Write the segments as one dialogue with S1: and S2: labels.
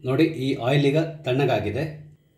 S1: ನೋಡಿ ಈ ಆಯಿಲ್ ಈಗ ತಣ್ಣಗಾಗಿದೆ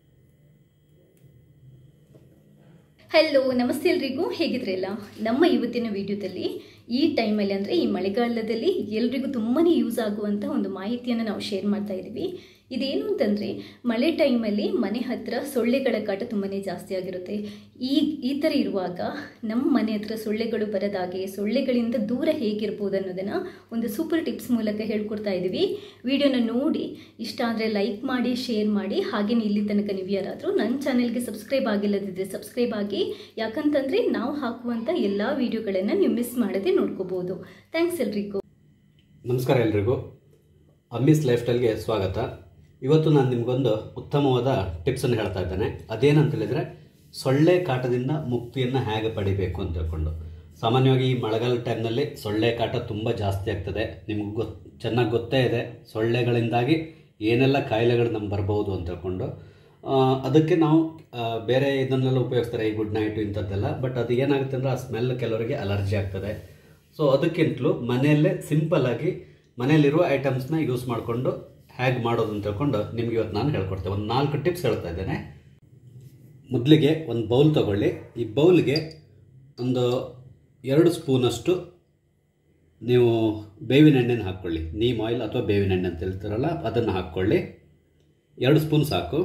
S2: ಹಲೋ ನಮಸ್ತೆ ಎಲ್ರಿಗೂ ಹೇಗಿದ್ರಲ್ಲ ನಮ್ಮ ಇವತ್ತಿನ ವಿಡಿಯೋದಲ್ಲಿ ಈ ಟೈಮಲ್ಲಿ ಅಂದರೆ ಈ ಮಳೆಗಾಲದಲ್ಲಿ ಎಲ್ರಿಗೂ ತುಂಬಾ ಯೂಸ್ ಆಗುವಂಥ ಒಂದು ಮಾಹಿತಿಯನ್ನು ನಾವು ಶೇರ್ ಮಾಡ್ತಾ ಇದ್ದೀವಿ ಇದೇನು ಅಂತಂದರೆ ಮಳೆ ಟೈಮಲ್ಲಿ ಮನೆ ಹತ್ತಿರ ಸೊಳ್ಳೆಗಳ ಕಾಟ ತುಂಬಾ ಜಾಸ್ತಿ ಆಗಿರುತ್ತೆ ಈ ಈ ಥರ ಇರುವಾಗ ನಮ್ಮ ಮನೆ ಹತ್ರ ಸೊಳ್ಳೆಗಳು ಬರದಾಗೆ ಸೊಳ್ಳೆಗಳಿಂದ ದೂರ ಹೇಗಿರ್ಬೋದು ಅನ್ನೋದನ್ನು ಒಂದು ಸೂಪರ್ ಟಿಪ್ಸ್ ಮೂಲಕ ಹೇಳ್ಕೊಡ್ತಾ ಇದ್ದೀವಿ ವಿಡಿಯೋನ ನೋಡಿ ಇಷ್ಟ ಆದರೆ ಲೈಕ್ ಮಾಡಿ ಶೇರ್ ಮಾಡಿ ಹಾಗೆಯೇ ಇಲ್ಲಿ ತನಕ ನೀವು ಯಾರಾದರೂ ನನ್ನ ಚಾನೆಲ್ಗೆ ಸಬ್ಸ್ಕ್ರೈಬ್ ಆಗಿಲ್ಲದಿದ್ದರೆ ಸಬ್ಸ್ಕ್ರೈಬ್ ಆಗಿ ಯಾಕಂತಂದರೆ ನಾವು ಹಾಕುವಂಥ ಎಲ್ಲ ವಿಡಿಯೋಗಳನ್ನು ನೀವು ಮಿಸ್ ಮಾಡದೆ ನೋಡ್ಕೋಬೋದು ಥ್ಯಾಂಕ್ಸ್ ಎಲ್ರಿಗೂ
S1: ನಮಸ್ಕಾರ ಎಲ್ರಿಗೂ ಅಮ್ಮಿಸ್ ಲೈಫ್ ಸ್ಟೈಲ್ಗೆ ಸ್ವಾಗತ ಇವತ್ತು ನಾನು ನಿಮಗೊಂದು ಉತ್ತಮವಾದ ಟಿಪ್ಸನ್ನು ಹೇಳ್ತಾ ಇದ್ದೇನೆ ಅದೇನಂತ ಹೇಳಿದರೆ ಸೊಳ್ಳೆ ಕಾಟದಿಂದ ಮುಕ್ತಿಯನ್ನು ಹೇಗೆ ಪಡಿಬೇಕು ಅಂತ ಹೇಳ್ಕೊಂಡು ಸಾಮಾನ್ಯವಾಗಿ ಈ ಮಳೆಗಾಲ ಟೈಮ್ನಲ್ಲಿ ಸೊಳ್ಳೆ ಕಾಟ ತುಂಬ ಜಾಸ್ತಿ ಆಗ್ತದೆ ನಿಮ್ಗೆ ಗೊತ್ತು ಚೆನ್ನಾಗಿ ಗೊತ್ತೇ ಇದೆ ಸೊಳ್ಳೆಗಳಿಂದಾಗಿ ಏನೆಲ್ಲ ಕಾಯಿಲೆಗಳು ನಮ್ಗೆ ಬರ್ಬೋದು ಅಂತ ಹೇಳ್ಕೊಂಡು ಆ, ಅದಕ್ಕೆ ನಾವು ಆ, ಬೇರೆ ಇದನ್ನೆಲ್ಲ ಉಪಯೋಗಿಸ್ತಾರೆ ಈ ಗುಡ್ ನೈಟು ಇಂಥದ್ದೆಲ್ಲ ಬಟ್ ಅದು ಏನಾಗುತ್ತೆ ಅಂದರೆ ಆ ಸ್ಮೆಲ್ ಕೆಲವರಿಗೆ ಅಲರ್ಜಿ ಆಗ್ತದೆ ಸೊ ಅದಕ್ಕಿಂತಲೂ ಮನೆಯಲ್ಲೇ ಸಿಂಪಲ್ ಆಗಿ ಮನೆಯಲ್ಲಿರುವ ಐಟಮ್ಸ್ನ ಯೂಸ್ ಮಾಡಿಕೊಂಡು ಹೇಗೆ ಮಾಡೋದು ಅಂತ ಹೇಳ್ಕೊಂಡು ನಿಮ್ಗೆ ಇವತ್ತು ನಾನು ಹೇಳ್ಕೊಡ್ತೇನೆ ಒಂದು ನಾಲ್ಕು ಟಿಪ್ಸ್ ಹೇಳ್ತಾ ಇದ್ದೇನೆ ಮೊದಲಿಗೆ ಒಂದು ಬೌಲ್ ತಗೊಳ್ಳಿ ಈ ಬೌಲ್ಗೆ ಒಂದು ಎರಡು ಸ್ಪೂನಷ್ಟು ನೀವು ಬೇವಿನ ಎಣ್ಣೆನ ಹಾಕ್ಕೊಳ್ಳಿ ನೀಮ್ ಆಯಿಲ್ ಅಥವಾ ಬೇವಿನ ಎಣ್ಣೆ ಅಂತ ಹೇಳ್ತಾರಲ್ಲ ಅದನ್ನು ಹಾಕ್ಕೊಳ್ಳಿ ಎರಡು ಸ್ಪೂನ್ ಸಾಕು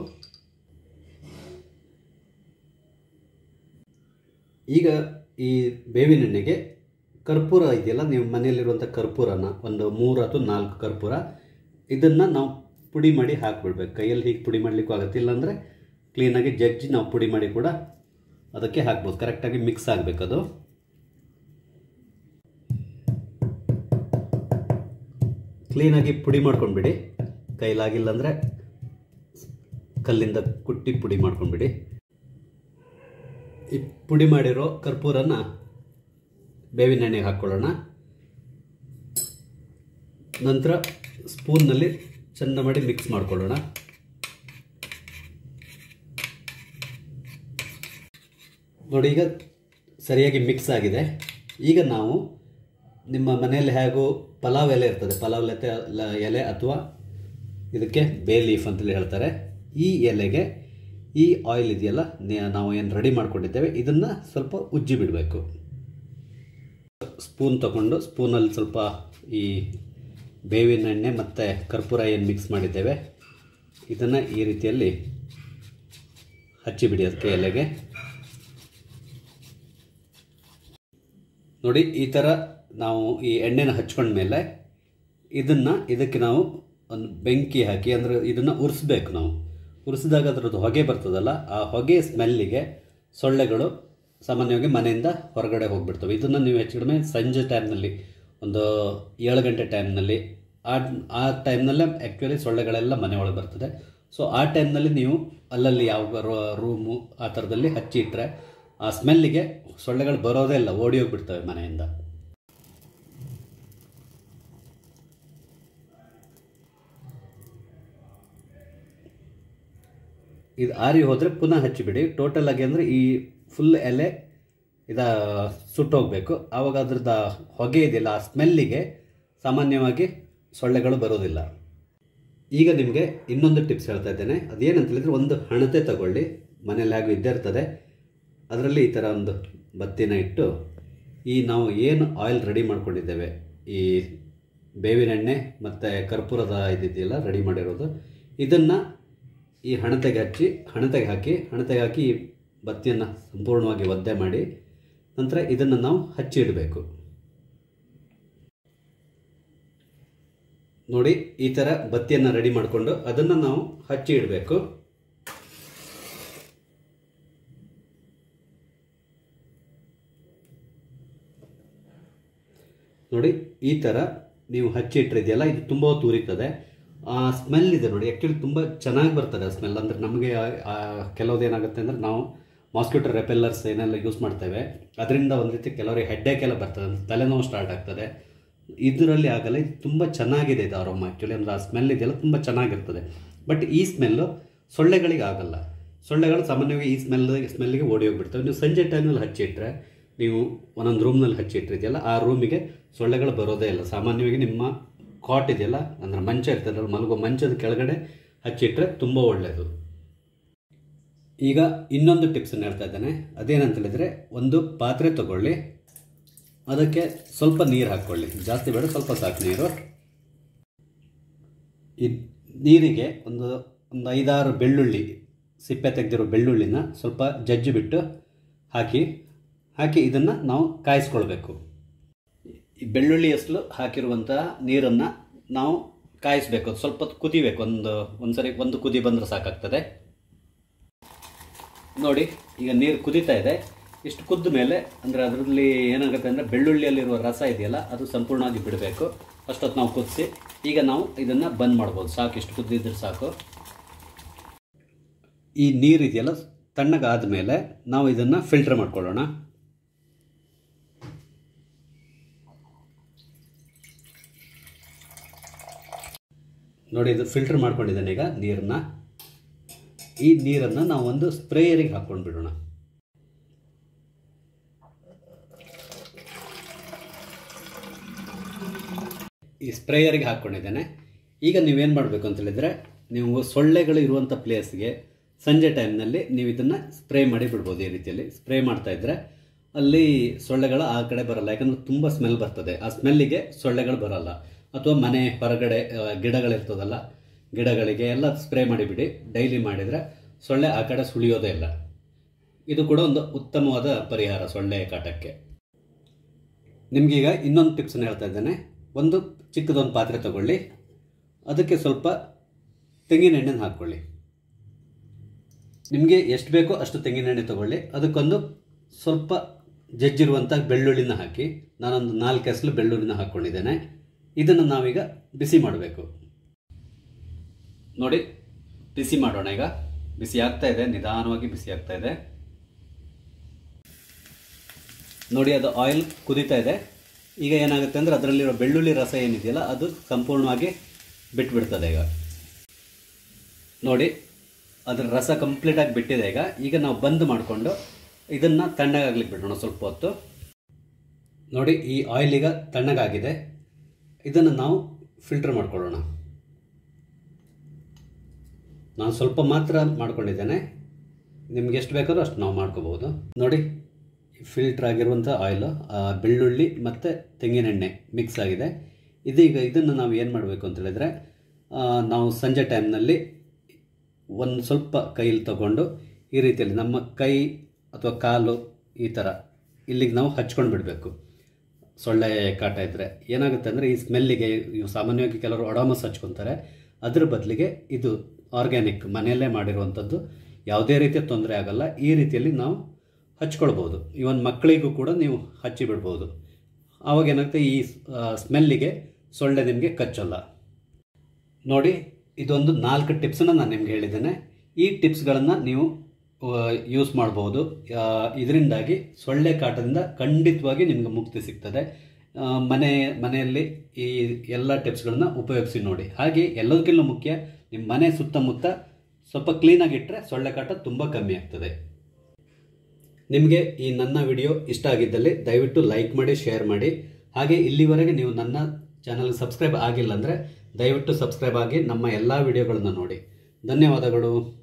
S1: ಈಗ ಈ ಬೇವಿನ ಎಣ್ಣೆಗೆ ಕರ್ಪೂರ ಇದೆಯಲ್ಲ ನೀವು ಮನೆಯಲ್ಲಿರುವಂಥ ಕರ್ಪೂರನ ಒಂದು ಮೂರು ಅಥವಾ ನಾಲ್ಕು ಕರ್ಪೂರ ಇದನ್ನು ನಾವು ಪುಡಿ ಮಾಡಿ ಹಾಕಿಬಿಡ್ಬೇಕು ಕೈಯಲ್ಲಿ ಹೀಗೆ ಪುಡಿ ಮಾಡಲಿಕ್ಕೂ ಆಗುತ್ತೆ ಇಲ್ಲಾಂದರೆ ಕ್ಲೀನಾಗಿ ಜಜ್ಜಿ ನಾವು ಪುಡಿ ಮಾಡಿ ಕೂಡ ಅದಕ್ಕೆ ಹಾಕ್ಬೋದು ಕರೆಕ್ಟಾಗಿ ಮಿಕ್ಸ್ ಆಗಬೇಕದು ಕ್ಲೀನಾಗಿ ಪುಡಿ ಮಾಡ್ಕೊಂಡ್ಬಿಡಿ ಕೈಲಾಗಿಲ್ಲ ಅಂದರೆ ಕಲ್ಲಿಂದ ಕುಟ್ಟಿ ಪುಡಿ ಮಾಡ್ಕೊಂಡ್ಬಿಡಿ ಈ ಪುಡಿ ಮಾಡಿರೋ ಕರ್ಪೂರನ ಬೇವಿನ ಎಣ್ಣೆಗೆ ಹಾಕ್ಕೊಳ್ಳೋಣ ನಂತರ ಸ್ಪೂನ್ನಲ್ಲಿ ಚೆಂದ ಮಾಡಿ ಮಿಕ್ಸ್ ಮಾಡ್ಕೊಳ್ಳೋಣ ನೋಡಿ ಈಗ ಸರಿಯಾಗಿ ಮಿಕ್ಸ್ ಆಗಿದೆ ಈಗ ನಾವು ನಿಮ್ಮ ಮನೆಯಲ್ಲಿ ಹೇಗೂ ಪಲಾವ್ ಎಲೆ ಇರ್ತದೆ ಪಲಾವ್ ಎಲೆ ಲ- ಎಲೆ ಅಥವಾ ಇದಕ್ಕೆ ಬೇ ಲೀಫ್ ಅಂತೇಳಿ ಹೇಳ್ತಾರೆ ಈ ಎಲೆಗೆ ಈ ಆಯಿಲ್ ಇದೆಯಲ್ಲ ನೆ- ನಾವು ಏನು ರೆಡಿ ಮಾಡ್ಕೊಂಡಿದ್ದೇವೆ ಇದನ್ನು ಸ್ವಲ್ಪ ಉಜ್ಜಿ ಬಿಡಬೇಕು ಸ್ಪೂನ್ ತಗೊಂಡು ಸ್ಪೂನಲ್ಲಿ ಸ್ವಲ್ಪ ಈ ಬೇವಿನ ಎಣ್ಣೆ ಮತ್ತು ಕರ್ಪೂರ ಏನು ಮಿಕ್ಸ್ ಮಾಡಿದ್ದೇವೆ ಇದನ್ನು ಈ ರೀತಿಯಲ್ಲಿ ಹಚ್ಚಿಬಿಡಿ ಅದಕ್ಕೆ ಎಲೆಗೆ ನೋಡಿ ಈ ಥರ ನಾವು ಈ ಎಣ್ಣೆನ ಹಚ್ಕೊಂಡ್ಮೇಲೆ ಇದನ್ನು ಇದಕ್ಕೆ ನಾವು ಒಂದು ಬೆಂಕಿ ಹಾಕಿ ಅಂದರೆ ಇದನ್ನು ಉರಿಸ್ಬೇಕು ನಾವು ಉರಿಸಿದಾಗ ಅದರದ್ದು ಹೊಗೆ ಬರ್ತದಲ್ಲ ಆ ಹೊಗೆ ಸ್ಮೆಲ್ಲಿಗೆ ಸೊಳ್ಳೆಗಳು ಸಾಮಾನ್ಯವಾಗಿ ಮನೆಯಿಂದ ಹೊರಗಡೆ ಹೋಗ್ಬಿಡ್ತವೆ ಇದನ್ನು ನೀವು ಹೆಚ್ಚು ಕಡಿಮೆ ಸಂಜೆ ಟೈಮ್ನಲ್ಲಿ ಒಂದು ಏಳು ಗಂಟೆ ಟೈಮ್ನಲ್ಲಿ ಆ ಆ ಟೈಮ್ನಲ್ಲೇ ಆ್ಯಕ್ಚುಲಿ ಸೊಳ್ಳೆಗಳೆಲ್ಲ ಮನೆ ಒಳಗೆ ಬರ್ತದೆ ಸೊ ಆ ಟೈಮ್ನಲ್ಲಿ ನೀವು ಅಲ್ಲಲ್ಲಿ ಯಾವ ರೂಮು ಆ ಥರದಲ್ಲಿ ಹಚ್ಚಿ ಇಟ್ಟರೆ ಆ ಸ್ಮೆಲ್ಲಿಗೆ ಸೊಳ್ಳೆಗಳು ಬರೋದೇ ಇಲ್ಲ ಓಡಿ ಹೋಗ್ಬಿಡ್ತವೆ ಮನೆಯಿಂದ ಇದು ಆರಿ ಹೋದರೆ ಪುನಃ ಹಚ್ಚಿಬಿಡಿ ಟೋಟಲ್ ಆಗಿ ಅಂದರೆ ಈ ಫುಲ್ ಎಲೆ ಇದ ಸುಟ್ಟೋಗಬೇಕು ಆವಾಗ ಅದ್ರದ್ದು ಹೊಗೆ ಇದೆಯಲ್ಲ ಆ ಸ್ಮೆಲ್ಲಿಗೆ ಸಾಮಾನ್ಯವಾಗಿ ಸೊಳ್ಳೆಗಳು ಬರೋದಿಲ್ಲ ಈಗ ನಿಮಗೆ ಇನ್ನೊಂದು ಟಿಪ್ಸ್ ಹೇಳ್ತಾ ಇದ್ದೇನೆ ಅದೇನಂತ ಹೇಳಿದ್ರೆ ಒಂದು ಹಣತೆ ತಗೊಳ್ಳಿ ಮನೇಲಿ ಹಾಗೂ ಇದ್ದೇ ಇರ್ತದೆ ಅದರಲ್ಲಿ ಈ ಥರ ಒಂದು ಬತ್ತಿನ ಇಟ್ಟು ಈ ನಾವು ಏನು ಆಯಿಲ್ ರೆಡಿ ಮಾಡ್ಕೊಂಡಿದ್ದೇವೆ ಈ ಬೇವಿನ ಎಣ್ಣೆ ಮತ್ತು ಕರ್ಪೂರದ ಇದಿದೆಯಲ್ಲ ರೆಡಿ ಮಾಡಿರೋದು ಇದನ್ನು ಈ ಹಣತೆಗೆ ಹಚ್ಚಿ ಹಣತೆಗೆ ಹಾಕಿ ಹಣತೆಗೆ ಹಾಕಿ ಈ ಬತ್ತಿಯನ್ನು ಸಂಪೂರ್ಣವಾಗಿ ಒದ್ದೆ ಮಾಡಿ ನಂತರ ಇದನ್ನು ನಾವು ಹಚ್ಚಿ ಇಡಬೇಕು ನೋಡಿ ಈ ಥರ ಬತ್ತಿಯನ್ನು ರೆಡಿ ಮಾಡಿಕೊಂಡು ಅದನ್ನು ನಾವು ಹಚ್ಚಿ ಇಡಬೇಕು ನೋಡಿ ಈ ಥರ ನೀವು ಹಚ್ಚಿಟ್ರಿದೆಯಲ್ಲ ಇದು ತುಂಬ ಹೊತ್ತು ಉರಿತದೆ ಆ ಸ್ಮೆಲ್ ಇದೆ ನೋಡಿ ಆ್ಯಕ್ಚುಲಿ ತುಂಬ ಚೆನ್ನಾಗಿ ಬರ್ತದೆ ಆ ಸ್ಮೆಲ್ ಅಂದರೆ ನಮಗೆ ಕೆಲವ್ದು ಏನಾಗುತ್ತೆ ಅಂದರೆ ನಾವು ಮಾಸ್ಕಿಟೋ ರೆಪೆಲ್ಲರ್ಸ್ ಏನೆಲ್ಲ ಯೂಸ್ ಮಾಡ್ತೇವೆ ಅದರಿಂದ ಒಂದು ರೀತಿ ಕೆಲವರಿಗೆ ಹೆಡ್ಡೇಕ್ ಎಲ್ಲ ಬರ್ತದೆ ಅಂದ್ರೆ ತಲೆನೋವು ಸ್ಟಾರ್ಟ್ ಆಗ್ತದೆ ಇದರಲ್ಲಿ ಆಗಲ್ಲ ಇದು ತುಂಬ ಚೆನ್ನಾಗಿದೆ ಇದು ಅರೋಮ ಆ್ಯಕ್ಚುಲಿ ಅಂದರೆ ಆ ಸ್ಮೆಲ್ ಇದೆಯಲ್ಲ ತುಂಬ ಚೆನ್ನಾಗಿರ್ತದೆ ಬಟ್ ಈ ಸ್ಮೆಲ್ಲು ಸೊಳ್ಳೆಗಳಿಗೆ ಆಗಲ್ಲ ಸೊಳ್ಳೆಗಳು ಸಾಮಾನ್ಯವಾಗಿ ಈ ಸ್ಮೆಲ್ ಸ್ಮೆಲ್ಲಿಗೆ ಓಡಿ ಹೋಗ್ಬಿಡ್ತವೆ ನೀವು ಸಂಜೆ ಟೈಮ್ನಲ್ಲಿ ಹಚ್ಚಿಟ್ರೆ ನೀವು ಒಂದೊಂದು ರೂಮ್ನಲ್ಲಿ ಹಚ್ಚಿಟ್ಟಿರ್ತೀಯಲ್ಲ ಆ ರೂಮಿಗೆ ಸೊಳ್ಳೆಗಳು ಬರೋದೇ ಇಲ್ಲ ಸಾಮಾನ್ಯವಾಗಿ ನಿಮ್ಮ ಕಾಟ್ ಇದೆಯಲ್ಲ ಅಂದರೆ ಮಂಚ ಇರ್ತದಲ್ಲ ಮಲಗೋ ಮಂಚದ ಕೆಳಗಡೆ ಹಚ್ಚಿಟ್ರೆ ತುಂಬ ಒಳ್ಳೆಯದು ಈಗ ಇನ್ನೊಂದು ಟಿಪ್ಸನ್ನು ಹೇಳ್ತಾ ಇದ್ದೇನೆ ಅದೇನಂತ ಹೇಳಿದರೆ ಒಂದು ಪಾತ್ರೆ ತಗೊಳ್ಳಿ ಅದಕ್ಕೆ ಸ್ವಲ್ಪ ನೀರು ಹಾಕ್ಕೊಳ್ಳಿ ಜಾಸ್ತಿ ಬೇಡ ಸ್ವಲ್ಪ ಸಾಕು ನೀರು ಈ ನೀರಿಗೆ ಒಂದು ಒಂದು ಐದಾರು ಬೆಳ್ಳುಳ್ಳಿ ಸಿಪ್ಪೆ ತೆಗೆದಿರೋ ಬೆಳ್ಳುಳ್ಳಿನ ಸ್ವಲ್ಪ ಜಜ್ಜಿ ಬಿಟ್ಟು ಹಾಕಿ ಹಾಕಿ ಇದನ್ನು ನಾವು ಕಾಯಿಸ್ಕೊಳ್ಬೇಕು ಈ ಬೆಳ್ಳುಳ್ಳಿ ಎಸ್ಲು ಹಾಕಿರುವಂತಹ ನೀರನ್ನು ನಾವು ಕಾಯಿಸಬೇಕು ಸ್ವಲ್ಪ ಹೊತ್ತು ಕುದಿಬೇಕು ಒಂದು ಒಂದು ಸರಿ ಒಂದು ಕುದಿ ಬಂದರೆ ಸಾಕಾಗ್ತದೆ ನೋಡಿ ಈಗ ನೀರು ಕುದೀತಾ ಇದೆ ಇಷ್ಟು ಕುದ್ದ ಮೇಲೆ ಅಂದರೆ ಅದರಲ್ಲಿ ಏನಾಗುತ್ತೆ ಅಂದರೆ ಬೆಳ್ಳುಳ್ಳಿಯಲ್ಲಿರುವ ರಸ ಇದೆಯಲ್ಲ ಅದು ಸಂಪೂರ್ಣವಾಗಿ ಬಿಡಬೇಕು ಅಷ್ಟೊತ್ತು ನಾವು ಕುದಿಸಿ ಈಗ ನಾವು ಇದನ್ನು ಬಂದ್ ಮಾಡ್ಬೋದು ಸಾಕು ಇಷ್ಟು ಕುದ್ದಿದ್ರೆ ಸಾಕು ಈ ನೀರು ಇದೆಯಲ್ಲ ತಣ್ಣಗಾದ ಮೇಲೆ ನಾವು ಇದನ್ನು ಫಿಲ್ಟರ್ ಮಾಡ್ಕೊಳ್ಳೋಣ ನೋಡಿ ಇದು ಫಿಲ್ಟರ್ ಮಾಡ್ಕೊಂಡಿದ್ದೇನೆ ಈಗ ನೀರನ್ನ ಈ ನೀರನ್ನು ನಾವು ಒಂದು ಸ್ಪ್ರೇಯರಿಗೆ ಹಾಕ್ಕೊಂಡು ಬಿಡೋಣ ಈ ಸ್ಪ್ರೇಯರಿಗೆ ಹಾಕ್ಕೊಂಡಿದ್ದೇನೆ ಈಗ ನೀವೇನು ಮಾಡಬೇಕು ಅಂತ ಹೇಳಿದರೆ ನೀವು ಸೊಳ್ಳೆಗಳು ಇರುವಂಥ ಪ್ಲೇಸ್ಗೆ ಸಂಜೆ ಟೈಮ್ನಲ್ಲಿ ನೀವು ಇದನ್ನು ಸ್ಪ್ರೇ ಮಾಡಿ ಬಿಡ್ಬೋದು ಈ ರೀತಿಯಲ್ಲಿ ಸ್ಪ್ರೇ ಮಾಡ್ತಾ ಇದ್ದರೆ ಅಲ್ಲಿ ಸೊಳ್ಳೆಗಳು ಆ ಕಡೆ ಬರಲ್ಲ ಯಾಕಂದರೆ ತುಂಬ ಸ್ಮೆಲ್ ಬರ್ತದೆ ಆ ಸ್ಮೆಲ್ಲಿಗೆ ಸೊಳ್ಳೆಗಳು ಬರಲ್ಲ ಅಥವಾ ಮನೆ ಹೊರಗಡೆ ಆ, ಗಿಡಗಳಿರ್ತದಲ್ಲ ಗಿಡಗಳಿಗೆ ಎಲ್ಲ ಸ್ಪ್ರೇ ಮಾಡಿಬಿಡಿ ಡೈಲಿ ಮಾಡಿದರೆ ಸೊಳ್ಳೆ ಆ ಕಡೆ ಸುಳಿಯೋದೇ ಇಲ್ಲ ಇದು ಕೂಡ ಒಂದು ಉತ್ತಮವಾದ ಪರಿಹಾರ ಸೊಳ್ಳೆ ಕಾಟಕ್ಕೆ ನಿಮಗೀಗ ಇನ್ನೊಂದು ಟಿಪ್ಸನ್ನು ಹೇಳ್ತಾ ಇದ್ದೇನೆ ಒಂದು ಚಿಕ್ಕದೊಂದು ಪಾತ್ರೆ ತಗೊಳ್ಳಿ ಅದಕ್ಕೆ ಸ್ವಲ್ಪ ತೆಂಗಿನೆಣ್ಣೆನ ಹಾಕ್ಕೊಳ್ಳಿ ನಿಮಗೆ ಎಷ್ಟು ಬೇಕೋ ಅಷ್ಟು ತೆಂಗಿನೆಣ್ಣೆ ತಗೊಳ್ಳಿ ಅದಕ್ಕೊಂದು ಸ್ವಲ್ಪ ಜಜ್ಜಿರುವಂಥ ಬೆಳ್ಳುಳ್ಳಿನ ಹಾಕಿ ನಾನೊಂದು ನಾಲ್ಕು ಎಸಲು ಬೆಳ್ಳುಳ್ಳಿನ ಹಾಕ್ಕೊಂಡಿದ್ದೇನೆ ಇದನ್ನು ನಾವೀಗ ಬಿಸಿ ಮಾಡಬೇಕು ನೋಡಿ ಬಿಸಿ ಮಾಡೋಣ ಈಗ ಬಿಸಿ ಆಗ್ತಾ ಇದೆ ನಿಧಾನವಾಗಿ ಬಿಸಿ ಆಗ್ತಾ ಇದೆ ನೋಡಿ ಅದು ಆಯಿಲ್ ಕುದೀತಾ ಇದೆ ಈಗ ಏನಾಗುತ್ತೆ ಅಂದರೆ ಅದರಲ್ಲಿರೋ ಬೆಳ್ಳುಳ್ಳಿ ರಸ ಏನಿದೆಯಲ್ಲ ಅದು ಸಂಪೂರ್ಣವಾಗಿ ಬಿಟ್ಬಿಡ್ತದೆ ಈಗ ನೋಡಿ ಅದರ ರಸ ಕಂಪ್ಲೀಟಾಗಿ ಬಿಟ್ಟಿದೆ ಈಗ ಈಗ ನಾವು ಬಂದ್ ಮಾಡಿಕೊಂಡು ಇದನ್ನು ತಣ್ಣಗಾಗ್ಲಿಕ್ಕೆ ಬಿಡೋಣ ಸ್ವಲ್ಪ ಹೊತ್ತು ನೋಡಿ ಈ ಆಯಿಲ್ ಈಗ ತಣ್ಣಗಾಗಿದೆ ಇದನ್ನು ನಾವು ಫಿಲ್ಟರ್ ಮಾಡ್ಕೊಳ್ಳೋಣ ನಾನು ಸ್ವಲ್ಪ ಮಾತ್ರ ಮಾಡ್ಕೊಂಡಿದ್ದೇನೆ ನಿಮ್ಗೆ ಎಷ್ಟು ಬೇಕಾದ್ರೂ ಅಷ್ಟು ನಾವು ಮಾಡ್ಕೋಬೋದು ನೋಡಿ ಫಿಲ್ಟರ್ ಆಗಿರುವಂಥ ಆಯಿಲು ಬೆಳ್ಳುಳ್ಳಿ ಮತ್ತು ತೆಂಗಿನೆಣ್ಣೆ ಮಿಕ್ಸ್ ಆಗಿದೆ ಇದೀಗ ಇದನ್ನು ನಾವು ಏನು ಮಾಡಬೇಕು ಅಂತ ಹೇಳಿದ್ರೆ ಆ, ನಾವು ಸಂಜೆ ಟೈಮ್ನಲ್ಲಿ ಒಂದು ಸ್ವಲ್ಪ ಕೈಯಲ್ಲಿ ತಗೊಂಡು ಈ ರೀತಿಯಲ್ಲಿ ನಮ್ಮ ಕೈ ಅಥವಾ ಕಾಲು ಈ ಥರ ಇಲ್ಲಿಗೆ ನಾವು ಹಚ್ಕೊಂಡು ಬಿಡಬೇಕು ಸೊಳ್ಳೆ ಕಾಟ ಇದ್ದರೆ ಏನಾಗುತ್ತೆ ಅಂದರೆ ಈ ಸ್ಮೆಲ್ಲಿಗೆ ಇವು ಸಾಮಾನ್ಯವಾಗಿ ಕೆಲವರು ಒಡಾಮಸ್ ಹಚ್ಕೊತಾರೆ ಅದ್ರ ಬದಲಿಗೆ ಇದು ಆರ್ಗ್ಯಾನಿಕ್ ಮನೆಯಲ್ಲೇ ಮಾಡಿರುವಂಥದ್ದು ಯಾವುದೇ ರೀತಿಯ ತೊಂದರೆ ಆಗಲ್ಲ ಈ ರೀತಿಯಲ್ಲಿ ನಾವು ಹಚ್ಕೊಳ್ಬೋದು ಇವನ್ ಮಕ್ಕಳಿಗೂ ಕೂಡ ನೀವು ಹಚ್ಚಿ ಬಿಡ್ಬೋದು ಆವಾಗ ಏನಾಗುತ್ತೆ ಈ ಸ್ಮೆಲ್ಲಿಗೆ ಸೊಳ್ಳೆ ನಿಮಗೆ ಕಚ್ಚಲ್ಲ ನೋಡಿ ಇದೊಂದು ನಾಲ್ಕು ಟಿಪ್ಸನ್ನು ನಾನು ನಿಮ್ಗೆ ಹೇಳಿದ್ದೇನೆ ಈ ಟಿಪ್ಸ್ಗಳನ್ನು ನೀವು ಯೂಸ್ ಮಾಡ್ಬೋದು ಇದರಿಂದಾಗಿ ಸೊಳ್ಳೆ ಕಾಟದಿಂದ ಖಂಡಿತವಾಗಿ ನಿಮ್ಗೆ ಮುಕ್ತಿ ಸಿಗ್ತದೆ ಆ, ಮನೆ ಮನೆಯಲ್ಲಿ ಈ ಎಲ್ಲ ಟಿಪ್ಸ್ಗಳನ್ನ ಉಪಯೋಗಿಸಿ ನೋಡಿ ಹಾಗೆ ಎಲ್ಲದಕ್ಕಿಂತ ಮುಖ್ಯ ನಿಮ್ಮ ಮನೆ ಸುತ್ತಮುತ್ತ ಸ್ವಲ್ಪ ಕ್ಲೀನಾಗಿಟ್ಟರೆ ಸೊಳ್ಳೆ ಕಾಟ ತುಂಬ ಕಮ್ಮಿ ಆಗ್ತದೆ ನಿಮಗೆ ಈ ನನ್ನ ವಿಡಿಯೋ ಇಷ್ಟ ಆಗಿದ್ದಲ್ಲಿ ದಯವಿಟ್ಟು ಲೈಕ್ ಮಾಡಿ ಶೇರ್ ಮಾಡಿ ಹಾಗೆ ಇಲ್ಲಿವರೆಗೆ ನೀವು ನನ್ನ ಚಾನಲ್ ಸಬ್ಸ್ಕ್ರೈಬ್ ಆಗಿಲ್ಲ ಅಂದರೆ ದಯವಿಟ್ಟು ಸಬ್ಸ್ಕ್ರೈಬ್ ಆಗಿ ನಮ್ಮ ಎಲ್ಲ ವಿಡಿಯೋಗಳನ್ನು ನೋಡಿ ಧನ್ಯವಾದಗಳು